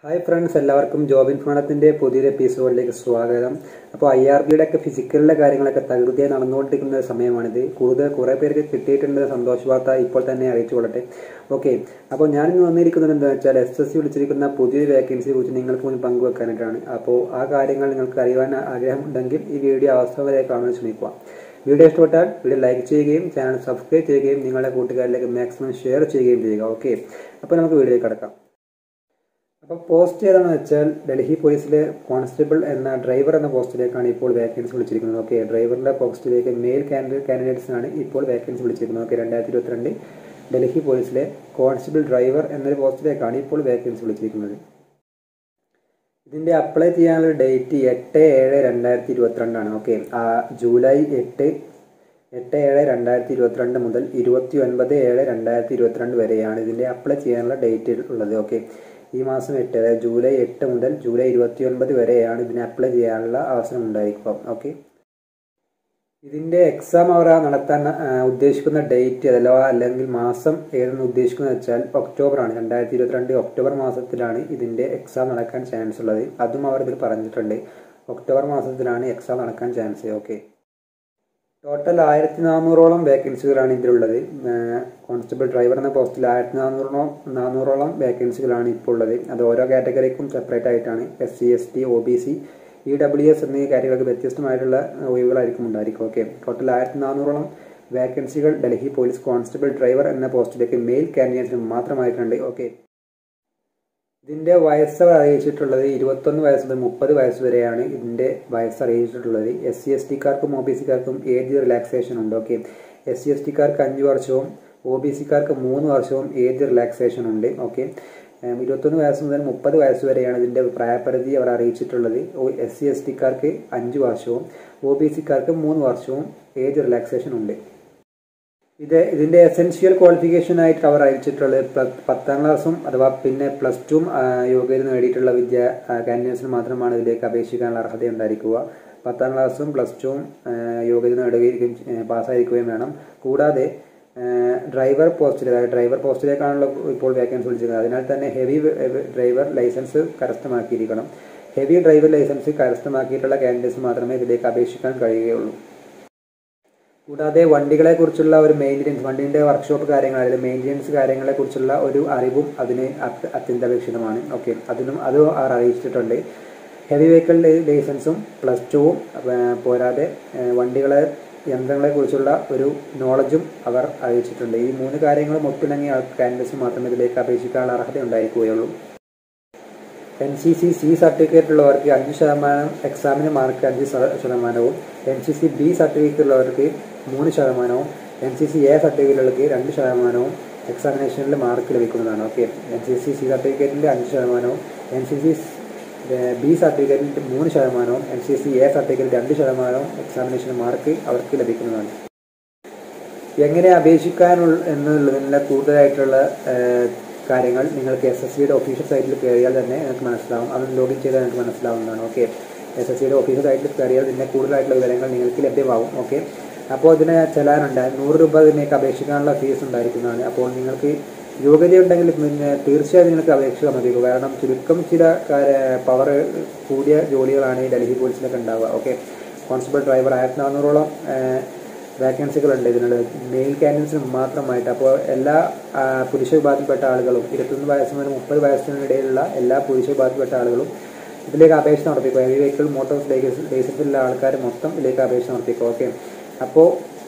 hi friends എല്ലാവർക്കും job ഇൻഫോണത്തിൻ്റെ പുതിയൊരു എപ്പിസോഡിലേക്ക് സ്വാഗതം അപ്പോൾ ഐ ആർ ബിയുടെ ഒക്കെ ഫിസിക്കലിലെ കാര്യങ്ങളൊക്കെ തകൃതിയായി നടന്നുകൊണ്ടിരിക്കുന്ന ഒരു സമയമാണിത് കൂടുതൽ കുറേ പേർക്ക് കിട്ടിയിട്ടുണ്ട് സന്തോഷ വാർത്ത ഇപ്പോൾ തന്നെ അറിയിച്ചു കൊള്ളട്ടെ ഓക്കെ അപ്പോൾ ഞാനിന്ന് വന്നിരിക്കുന്നത് എന്താ വെച്ചാൽ എസ് എസ് സി വിളിച്ചിരിക്കുന്ന പുതിയൊരു വേക്കൻസിയെ കുറിച്ച് നിങ്ങൾക്ക് മുന്നിൽ പങ്കുവെക്കാനായിട്ടാണ് അപ്പോൾ ആ കാര്യങ്ങൾ നിങ്ങൾക്ക് അറിയുവാൻ ആഗ്രഹമുണ്ടെങ്കിൽ ഈ വീഡിയോ അവസാനം വരെ കാണാൻ ശ്രമിക്കുക വീഡിയോ ഇഷ്ടപ്പെട്ടാൽ വീഡിയോ ലൈക്ക് ചെയ്യുകയും ചാനൽ സബ്സ്ക്രൈബ് ചെയ്യുകയും നിങ്ങളുടെ കൂട്ടുകാരിലേക്ക് മാക്സിമം ഷെയർ ചെയ്യുകയും ചെയ്യുക ഓക്കെ അപ്പോൾ നമുക്ക് വീഡിയോയിലേക്ക് കടക്കാം അപ്പോൾ പോസ്റ്റ് ഏതാണെന്ന് വെച്ചാൽ ഡൽഹി പോലീസിലെ കോൺസ്റ്റബിൾ എന്ന ഡ്രൈവർ എന്ന പോസ്റ്റിലേക്കാണ് ഇപ്പോൾ വേക്കൻസി വിളിച്ചിരിക്കുന്നത് ഓക്കെ ഡ്രൈവറിൻ്റെ പോസ്റ്റിലേക്ക് മെയിൽ കാൻഡിഡേറ്റ് കാൻഡിഡേറ്റ്സിനാണ് ഇപ്പോൾ വേക്കൻസി വിളിച്ചിരിക്കുന്നത് ഓക്കെ രണ്ടായിരത്തി ഇരുപത്തിരണ്ട് ഡൽഹി പോലീസിലെ കോൺസ്റ്റബിൾ ഡ്രൈവർ എന്നൊരു പോസ്റ്റിലേക്കാണ് ഇപ്പോൾ വേക്കൻസി വിളിച്ചിരിക്കുന്നത് ഇതിൻ്റെ അപ്ലൈ ചെയ്യാനുള്ള ഡേറ്റ് എട്ട് ഏഴ് രണ്ടായിരത്തി ഇരുപത്തിരണ്ടാണ് ഓക്കെ ജൂലൈ എട്ട് എട്ട് ഏഴ് രണ്ടായിരത്തി ഇരുപത്തിരണ്ട് മുതൽ ഇരുപത്തി ഒൻപത് ഏഴ് രണ്ടായിരത്തി ഇരുപത്തിരണ്ട് വരെയാണ് ഇതിൻ്റെ അപ്ലൈ ചെയ്യാനുള്ള ഡേറ്റ് ഉള്ളത് ഓക്കെ ഈ മാസം എട്ട് അതായത് ജൂലൈ എട്ട് മുതൽ ജൂലൈ ഇരുപത്തി ഒൻപത് വരെയാണ് ഇതിന് അപ്ലൈ ചെയ്യാനുള്ള അവസരം ഉണ്ടായിരിക്കുക ഓക്കെ ഇതിൻ്റെ എക്സാം അവർ നടത്താൻ ഉദ്ദേശിക്കുന്ന ഡേറ്റ് അഥവാ അല്ലെങ്കിൽ മാസം ഏതെന്ന് ഉദ്ദേശിക്കുന്നത് വെച്ചാൽ ഒക്ടോബറാണ് രണ്ടായിരത്തി ഇരുപത്തിരണ്ട് ഒക്ടോബർ മാസത്തിലാണ് ഇതിൻ്റെ എക്സാം നടക്കാൻ ചാൻസ് ഉള്ളത് അതും അവർ ഇതിൽ പറഞ്ഞിട്ടുണ്ട് ഒക്ടോബർ മാസത്തിലാണ് എക്സാം നടക്കാൻ ചാൻസ് ഓക്കെ ടോട്ടൽ ആയിരത്തി നാനൂറോളം വേക്കൻസികളാണ് ഇതിലുള്ളത് കോൺസ്റ്റബിൾ ഡ്രൈവർ എന്ന പോസ്റ്റിൽ ആയിരത്തി നാനൂറോളം നാനൂറോളം വേക്കൻസികളാണ് ഇപ്പോൾ ഉള്ളത് അത് ഓരോ കാറ്റഗറിക്കും സെപ്പറേറ്റ് ആയിട്ടാണ് S C S T O B C E W S എന്നീ കാര്യങ്ങൾക്ക് വ്യത്യസ്തമായിട്ടുള്ള ഒഴിവുകളായിരിക്കും ഉണ്ടായിരിക്കും ഓക്കെ ടോട്ടൽ ആയിരത്തി നാനൂറോളം വേക്കൻസികൾ ഡൽഹി പോലീസ് കോൺസ്റ്റബിൾ ഡ്രൈവർ എന്ന പോസ്റ്റിലേക്ക് മെയിൽ കാൻഡിഡേറ്റ്സിന് മാത്രമായിട്ടുണ്ട് ഓക്കെ ഇതിൻ്റെ വയസ്സ് അറിയിച്ചിട്ടുള്ളത് ഇരുപത്തൊന്ന് വയസ്സ് മുതൽ മുപ്പത് വയസ്സ് വരെയാണ് ഇതിൻ്റെ വയസ്സ് അറിയിച്ചിട്ടുള്ളത് എസ് സി എസ് ടിക്കാർക്കും ഒ ബി സിക്കാർക്കും ഏജ് റിലാക്സേഷൻ ഉണ്ട് ഓക്കെ എസ് സി എസ് ടിക്കാർക്ക് അഞ്ച് വർഷവും ഒ ബി സിക്കാർക്ക് മൂന്ന് വർഷവും ഏജ് റിലാക്സേഷൻ ഉണ്ട് ഓക്കെ ഇരുപത്തൊന്ന് വയസ്സ് മുതൽ മുപ്പത് വയസ്സ് വരെയാണ് ഇതിൻ്റെ പ്രായപരിധി അവർ അറിയിച്ചിട്ടുള്ളത് എസ് സി എസ് ടിക്കാർക്ക് അഞ്ച് വർഷവും ഒ ബി സിക്കാർക്ക് മൂന്ന് വർഷവും ഏജ് റിലാക്സേഷൻ ഉണ്ട് ഇത് ഇതിൻ്റെ എസെൻഷ്യൽ ക്വാളിഫിക്കേഷൻ ആയിട്ട് അവർ അയച്ചിട്ടുള്ളത് പത്താം ക്ലാസ്സും അഥവാ പിന്നെ പ്ലസ് ടുവും യോഗ്യത നേടിയിട്ടുള്ള വിദ്യ കാൻഡിഡേറ്റ്സിന് മാത്രമാണ് ഇതിലേക്ക് അപേക്ഷിക്കാനുള്ള അർഹത ഉണ്ടായിരിക്കുക പത്താം ക്ലാസ്സും പ്ലസ് ടുവും യോഗ്യത നേടുകയും പാസ്സായിരിക്കുകയും വേണം കൂടാതെ ഡ്രൈവർ പോസ്റ്റിൽ അതായത് ഡ്രൈവർ പോസ്റ്റിലേക്കാണല്ലോ ഇപ്പോൾ വേക്കൻസി വിളിച്ചിരിക്കുന്നത് അതിനാൽ തന്നെ ഹെവി ഡ്രൈവർ ലൈസൻസ് കരസ്ഥമാക്കിയിരിക്കണം ഹെവി ഡ്രൈവർ ലൈസൻസ് കരസ്ഥമാക്കിയിട്ടുള്ള കാൻഡിഡേറ്റ്സ് മാത്രമേ ഇതിലേക്ക് അപേക്ഷിക്കാൻ കഴിയുകയുള്ളൂ കൂടാതെ വണ്ടികളെ കുറിച്ചുള്ള ഒരു മെയിൻ്റനൻസ് വണ്ടിൻ്റെ വർക്ക്ഷോപ്പ് കാര്യങ്ങൾ അതായത് മെയിൻ്റനൻസ് കാര്യങ്ങളെ കുറിച്ചുള്ള ഒരു അറിവും അതിന് അത്യന്താപേക്ഷിതമാണ് ഓക്കെ അതിനും അത് അവർ അറിയിച്ചിട്ടുണ്ട് ഹെവി വെഹിക്കിൾ ലൈസൻസും പ്ലസ് ടുവും പോരാതെ വണ്ടികളെ യന്ത്രങ്ങളെ കുറിച്ചുള്ള ഒരു നോളജും അവർ അറിയിച്ചിട്ടുണ്ട് ഈ മൂന്ന് കാര്യങ്ങളും ഒത്തിണങ്ങിയ കാൻഡിഡേറ്റ്സ് മാത്രമേ ഇതിലേക്ക് അപേക്ഷിക്കാനുള്ള അർഹത ഉണ്ടായിരിക്കുകയുള്ളൂ N C C C certificate ഉള്ളവർക്ക് അഞ്ച് ശതമാനം എക്സാമിന് മാർക്ക് അഞ്ച് ശതമാനവും N C C B certificate ഉള്ളവർക്ക് മൂന്ന് ശതമാനവും എൻ സി സി എ സർട്ടിഫിക്കറ്റുകൾക്ക് രണ്ട് ശതമാനവും എക്സാമിനേഷനിൽ മാർക്ക് ലഭിക്കുന്നതാണ് okay N C C C സർട്ടിഫിക്കറ്റിൻ്റെ അഞ്ച് ശതമാനവും എൻ സി സി ബി സർട്ടിഫിക്കറ്റിൻ്റെ മൂന്ന് ശതമാനവും N C C A certificate രണ്ട് ശതമാനവും എക്സാമിനേഷൻ മാർക്ക് അവർക്ക് ലഭിക്കുന്നതാണ് എങ്ങനെ അപേക്ഷിക്കാനുള്ള എന്നുള്ളതിനുള്ള കൂടുതലായിട്ടുള്ള കാര്യങ്ങൾ നിങ്ങൾക്ക് എസ് എസ് സിയുടെ ഒഫീഷ്യൽ സൈറ്റിൽ കയറിയാൽ തന്നെ നിങ്ങൾക്ക് മനസ്സിലാവും അത് ലോഗിൻ ചെയ്താൽ നിങ്ങൾക്ക് മനസ്സിലാവുന്നതാണ് ഓക്കെ എസ് എസ് സിയുടെ ഒഫീഷ്യൽ സൈറ്റിൽ കയറിയാൽ ഇതിൻ്റെ കൂടുതലായിട്ടുള്ള വിവരങ്ങൾ നിങ്ങൾക്ക് ലഭ്യമാവും ഓക്കെ അപ്പോൾ ഇതിന് ചെലാനുണ്ട് നൂറ് രൂപ ഇതിനേക്ക് അപേക്ഷിക്കാനുള്ള ഫീസ് ഉണ്ടായിരിക്കുന്നതാണ് അപ്പോൾ നിങ്ങൾക്ക് യോഗ്യതയുണ്ടെങ്കിൽ പിന്നെ തീർച്ചയായും നിങ്ങൾക്ക് അപേക്ഷിക്കാൻ മതി കാരണം ചുരുക്കം ചില പവർ കൂടിയ ജോലികളാണ് ഈ ഡൽഹി പോലീസിലൊക്കെ ഉണ്ടാവുക ഓക്കെ കോൺസ്റ്റബിൾ ഡ്രൈവർ ആയിരത്തി നാനൂറോളം വാക്കൻസികളുണ്ട് ഇതിനുള്ള മെയിൽ കാൻഡിഡേറ്റ്സിന് മാത്രമായിട്ട് അപ്പോൾ എല്ലാ പുരുഷ വിഭാഗത്തിൽപ്പെട്ട ആളുകളും ഇരുപത്തൊന്ന് വയസ്സ് മുതൽ മുപ്പത് വയസ്സിനിടയിലുള്ള എല്ലാ പുരുഷ വിഭാഗത്തിൽപ്പെട്ട ആളുകളും ഇതിലേക്ക് അപേക്ഷ സമർപ്പിക്കുക ഹെവി വെഹിക്കിൾ മോട്ടോർ ലൈസൻസിലുള്ള ആൾക്കാർ മൊത്തം ഇതിലേക്ക് അപേക്ഷ സമർപ്പിക്കുക ഓക്കെ അപ്പോൾ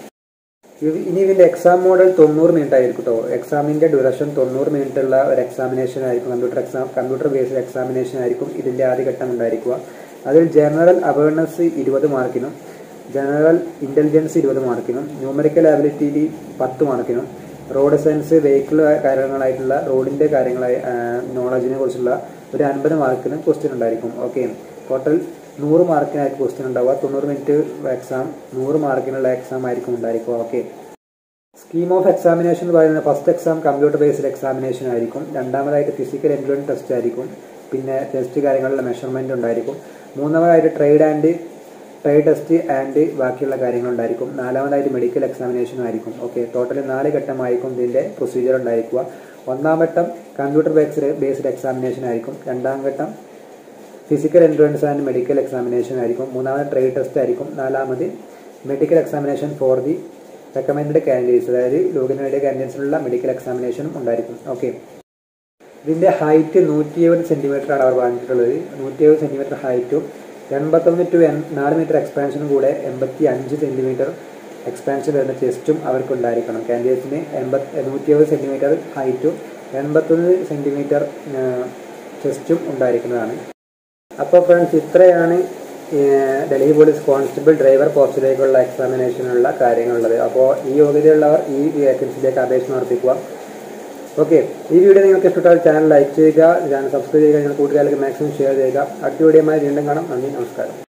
ഇനി ഇതിൻ്റെ എക്സാം മോഡൽ തൊണ്ണൂറ് മിനിറ്റ് ആയിരിക്കും കേട്ടോ എക്സാമിൻ്റെ ഡ്യൂറേഷൻ തൊണ്ണൂറ് മിനിറ്റ് ഉള്ള ഒരു എക്സാമിനേഷൻ ആയിരിക്കും computer exam computer based examination ആയിരിക്കും ഇതിൻ്റെ ആദ്യഘട്ടം ഉണ്ടായിരിക്കുക അതിൽ ജനറൽ അവയർനെസ് ഇരുപത് മാർക്കിനും ജനറൽ ഇൻ്റലിജൻസ് ഇരുപത് മാർക്കിനും ന്യൂമറിക്കൽ ആബിലിറ്റി പത്ത് മാർക്കിനും റോഡ് സയൻസ് വെഹിക്കിൾ കാര്യങ്ങളായിട്ടുള്ള റോഡിൻ്റെ കാര്യങ്ങളായി നോളജിനെ കുറിച്ചുള്ള ഒരു അൻപത് മാർക്കിനും ക്വസ്റ്റ്യൻ ഉണ്ടായിരിക്കും ഓക്കെ ടോട്ടൽ നൂറ് മാർക്കിനായിരിക്കും ക്വസ്റ്റ്യൻ ഉണ്ടാവുക തൊണ്ണൂറ് മിനിറ്റ് എക്സാം നൂറ് മാർക്കിനുള്ള എക്സാം ആയിരിക്കും ഉണ്ടായിരിക്കുക ഓക്കെ സ്കീം ഓഫ് എക്സാമിനേഷൻ എന്ന് പറയുന്നത് first exam computer based examination ആയിരിക്കും രണ്ടാമതായിട്ട് ഫിസിക്കൽ എൻട്രൻസ് ടെസ്റ്റ് ആയിരിക്കും പിന്നെ ടെസ്റ്റ് കാര്യങ്ങളിലെ മെഷർമെൻ്റ് ഉണ്ടായിരിക്കും മൂന്നാമതായിട്ട് trade and trade test and ബാക്കിയുള്ള കാര്യങ്ങളുണ്ടായിരിക്കും നാലാമതായിട്ട് മെഡിക്കൽ എക്സാമിനേഷനും ആയിരിക്കും ഓക്കെ ടോട്ടൽ നാല് ഘട്ടമായിരിക്കും ഇതിൻ്റെ പ്രൊസീജിയർ ഉണ്ടായിരിക്കുക ഒന്നാം ഘട്ടം കമ്പ്യൂട്ടർ ബേസ്ഡ് ബേസ്ഡ് എക്സാമിനേഷൻ ആയിരിക്കും രണ്ടാം ഘട്ടം physical entrance and medical examination ആയിരിക്കും മൂന്നാമത് ട്രേഡ് ടെസ്റ്റ് ആയിരിക്കും നാലാമത് medical examination for the recommend candidates അതായത് യോഗ്യത നേടിയ കാൻഡിഡേറ്റ്സിനുള്ള മെഡിക്കൽ എക്സാമിനേഷനും ഉണ്ടായിരിക്കും ഓക്കെ ഇതിൻ്റെ ഹൈറ്റ് നൂറ്റി എഴുപത് സെൻറ്റിമീറ്റർ ആണ് അവർ പറഞ്ഞിട്ടുള്ളത് നൂറ്റി എഴുപത് സെൻറ്റിമീറ്റർ ഹൈറ്റും എൺപത്തൊന്ന് ടു എൺ നാല് മീറ്റർ എക്സ്പാൻഷനും കൂടെ എൺപത്തി അഞ്ച് സെൻറ്റിമീറ്റർ എക്സ്പാൻഷൻ വരുന്ന ചെസ്റ്റും അവർക്ക് ഉണ്ടായിരിക്കണം കാൻഡിഡേറ്റ്സിന് എൺപത് നൂറ്റി എഴുപത് സെൻറ്റിമീറ്റർ ഹൈറ്റും എൺപത്തൊന്ന് സെൻറ്റിമീറ്റർ ചെസ്റ്റും ഉണ്ടായിരിക്കുന്നതാണ് അപ്പോൾ ഫ്രണ്ട്സ് ഇത്രയാണ് ഡൽഹി പോലീസ് കോൺസ്റ്റബിൾ ഡ്രൈവർ പോസ്റ്റിലേക്കുള്ള എക്സാമിനേഷനുള്ള കാര്യങ്ങളുള്ളത് അപ്പോൾ ഈ യോഗ്യതയുള്ളവർ ഈ വേക്കൻസിയിലേക്ക് അപേക്ഷ സമർപ്പിക്കുക ഓക്കെ ഈ വീഡിയോ നിങ്ങൾക്ക് ഇഷ്ടപ്പെട്ടാൽ ചാനൽ ലൈക്ക് ചെയ്യുക ചാനൽ സബ്സ്ക്രൈബ് ചെയ്യുക നിങ്ങൾ കൂട്ടുകാർക്ക് മാക്സിമം ഷെയർ ചെയ്യുക അടുത്ത വീഡിയോയുമായി വീണ്ടും കാണാം നന്ദി നമസ്കാരം